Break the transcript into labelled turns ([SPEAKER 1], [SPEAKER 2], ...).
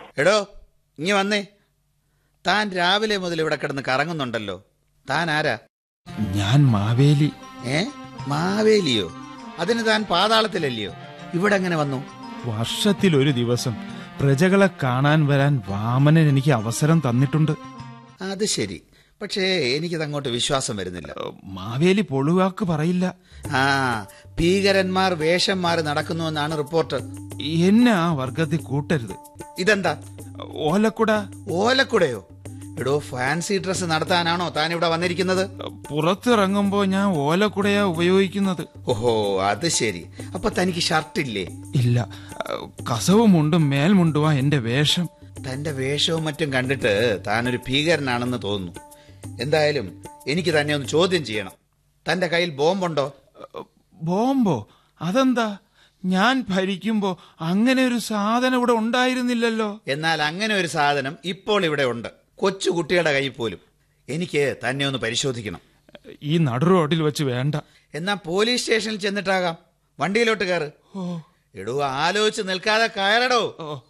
[SPEAKER 1] എടോ ഇങ്ങി വന്നേ താൻ രാവിലെ മുതൽ ഇവിടെ കിടന്ന് കറങ്ങുന്നുണ്ടല്ലോ താൻ ആരാ
[SPEAKER 2] ഞാൻ മാവേലി
[SPEAKER 1] ഏ മാവേലിയോ അതിന് താൻ പാതാളത്തിലല്ലയോ ഇവിടെ എങ്ങനെ വന്നു
[SPEAKER 2] വർഷത്തിൽ ഒരു ദിവസം പ്രജകളെ കാണാൻ വരാൻ വാമനൻ എനിക്ക് അവസരം തന്നിട്ടുണ്ട്
[SPEAKER 1] അത് ശരി പക്ഷേ എനിക്കത് അങ്ങോട്ട് വിശ്വാസം വരുന്നില്ല
[SPEAKER 2] മാവേലി പൊളുവാക്ക് പറയില്ല
[SPEAKER 1] ആ ഭീകരന്മാർ വേഷം മാറി നടക്കുന്നുവെന്നാണ് റിപ്പോർട്ട്
[SPEAKER 2] എന്നെ ആ വർഗത്തിൽ കൂട്ടരുത്
[SPEAKER 1] ഇതെന്താ
[SPEAKER 2] ഓലക്കുട
[SPEAKER 1] ഓലക്കുടയോ എടോ ഫാൻസി ഡ്രസ് നടത്താനാണോ താൻ ഇവിടെ വന്നിരിക്കുന്നത്
[SPEAKER 2] പുറത്തിറങ്ങുമ്പോ ഞാൻ ഓലക്കുടയാ ഉപയോഗിക്കുന്നത്
[SPEAKER 1] ഓഹോ അത് ശരി അപ്പൊ തനിക്ക് ഷർട്ടില്ലേ
[SPEAKER 2] ഇല്ല കസവ് മുണ്ടും മേൽമുണ്ടുവാ എന്റെ വേഷം
[SPEAKER 1] തന്റെ വേഷവും മറ്റും കണ്ടിട്ട് താനൊരു ഭീകരനാണെന്ന് തോന്നുന്നു എന്തായാലും എനിക്ക് തന്നെ ഒന്ന് ചോദ്യം ചെയ്യണം തന്റെ കയ്യിൽ ബോംബുണ്ടോ
[SPEAKER 2] ബോംബോ അതെന്താ ഞാൻ ഭരിക്കുമ്പോ അങ്ങനെ ഒരു സാധനം ഇവിടെ ഉണ്ടായിരുന്നില്ലല്ലോ
[SPEAKER 1] എന്നാൽ അങ്ങനെ ഒരു സാധനം ഇപ്പോൾ ഇവിടെ ഉണ്ട് കൊച്ചു കുട്ടിയുടെ കയ്യിൽ പോലും എനിക്ക് തന്നെ ഒന്ന് പരിശോധിക്കണം
[SPEAKER 2] ഈ നടു റോഡിൽ വെച്ച് വേണ്ട
[SPEAKER 1] എന്നാ പോലീസ് സ്റ്റേഷനിൽ ചെന്നിട്ടാകാം വണ്ടിയിലോട്ട് കയറ്
[SPEAKER 2] ഓ
[SPEAKER 1] എടോ ആലോചിച്ച് നിൽക്കാതെ കയറടോ
[SPEAKER 2] ഓ